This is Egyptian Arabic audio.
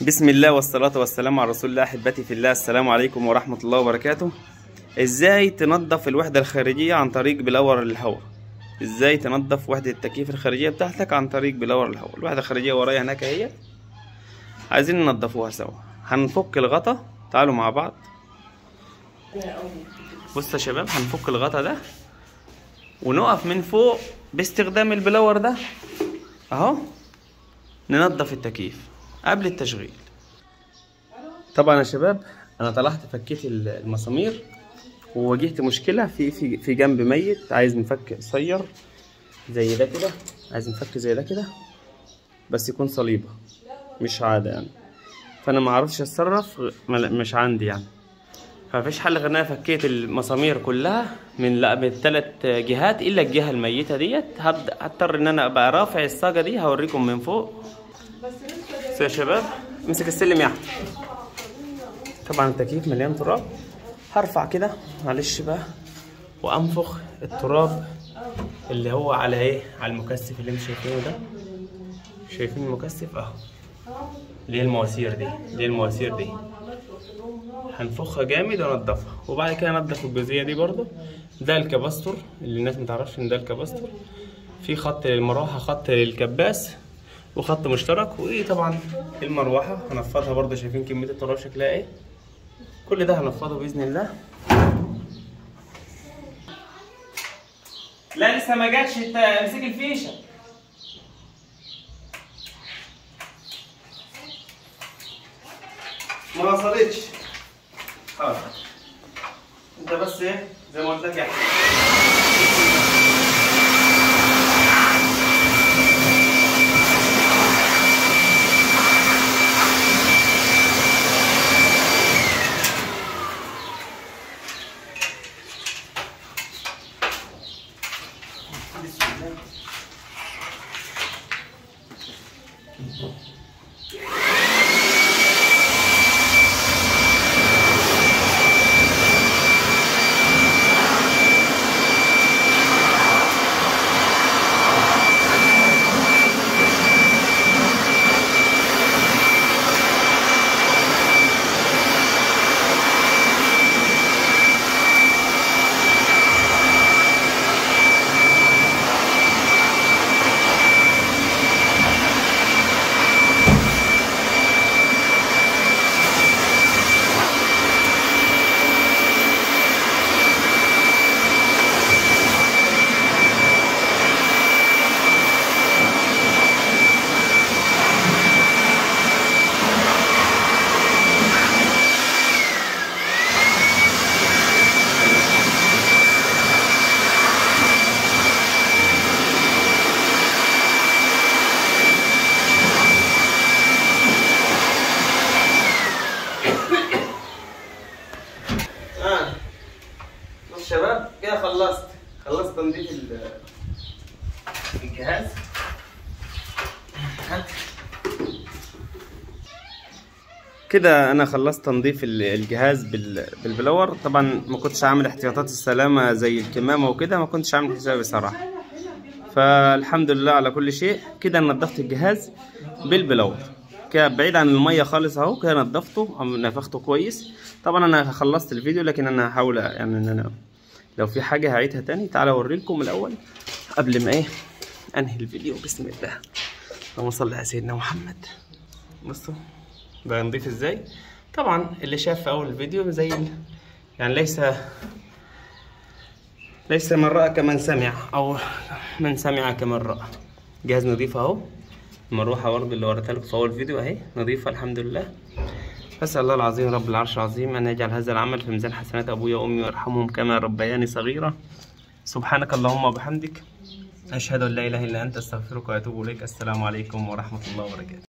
بسم الله والصلاة والسلام على رسول الله أحبتي في الله السلام عليكم ورحمة الله وبركاته إزاي تنظف الوحدة الخارجية عن طريق بلور الهواء إزاي تنظف وحدة التكييف الخارجية بتاعتك عن طريق بلور الهواء الوحدة الخارجية ورايا هناك اهي عايزين ننضفوها سوا هنفك الغطا تعالوا مع بعض بص يا شباب هنفك الغطا ده ونقف من فوق باستخدام البلور ده اهو ننظف التكييف قبل التشغيل طبعا يا شباب انا طلعت فكيت المسامير وواجهت مشكله في في في جنب ميت عايز مفك قصير زي ده كده عايز مفك زي ده كده بس يكون صليبه مش عاده يعني فانا ما اعرفش اتصرف مش عندي يعني فمفيش حل غير ان انا فكيت المسامير كلها من لا من الثلاث جهات الا الجهه الميته ديت هبدا هضطر ان انا ابقى رافع الصاجه دي هوريكم من فوق يا شباب امسك السلم يا احمد طبعا التكييف مليان تراب هرفع كده معلش بقى وانفخ التراب اللي هو على ايه على المكثف اللي انتوا شايفينه ده شايفين المكثف اهو اللي هي المواسير دي دي المواسير دي هنفخها جامد ونضفها وبعد كده نضف الجزئيه دي برضو ده الكباستور اللي الناس متعرفش ان ده الكباستور في خط للمروحه خط للكباس وخط مشترك وايه طبعا المروحه هنفضها برضو شايفين كميه التراب شكلها ايه كل ده هنفضه باذن الله لا لسه ما جاتش انت امسك الفيشه ما وصلتش خلاص انت بس ايه زي ما قلت لك يعني شباب كده خلصت خلصت تنظيف الجهاز كده انا خلصت تنظيف الجهاز بالبلور طبعا ما كنتش عامل احتياطات السلامه زي الكمامه وكده ما كنتش عامل حسابي صراحه فالحمد لله على كل شيء كده نظفت الجهاز بالبلور كده بعيد عن الميه خالص اهو كده نظفته نفخته كويس طبعا انا خلصت الفيديو لكن انا هحاول يعني ان انا لو في حاجه هعيدها تاني تعالى اوريلكم الاول قبل ما ايه انهي الفيديو بسم الله اللهم صل على سيدنا محمد بصوا ده نضيف ازاي طبعا اللي شاف في اول الفيديو زي يعني ليس ليس من راى كمن سمع او من سمع كمن راى جهاز نضيف اهو المروحه برضه اللي وريتها لكم في اول فيديو اهي نظيفه الحمد لله أسأل الله العظيم رب العرش العظيم أن يجعل هذا العمل في ميزان حسنات أبويا وأمي ويرحمهم كما ربياني صغيرة سبحانك اللهم وبحمدك أشهد أن لا إله إلا أنت أستغفرك وأتوب إليك السلام عليكم ورحمة الله وبركاته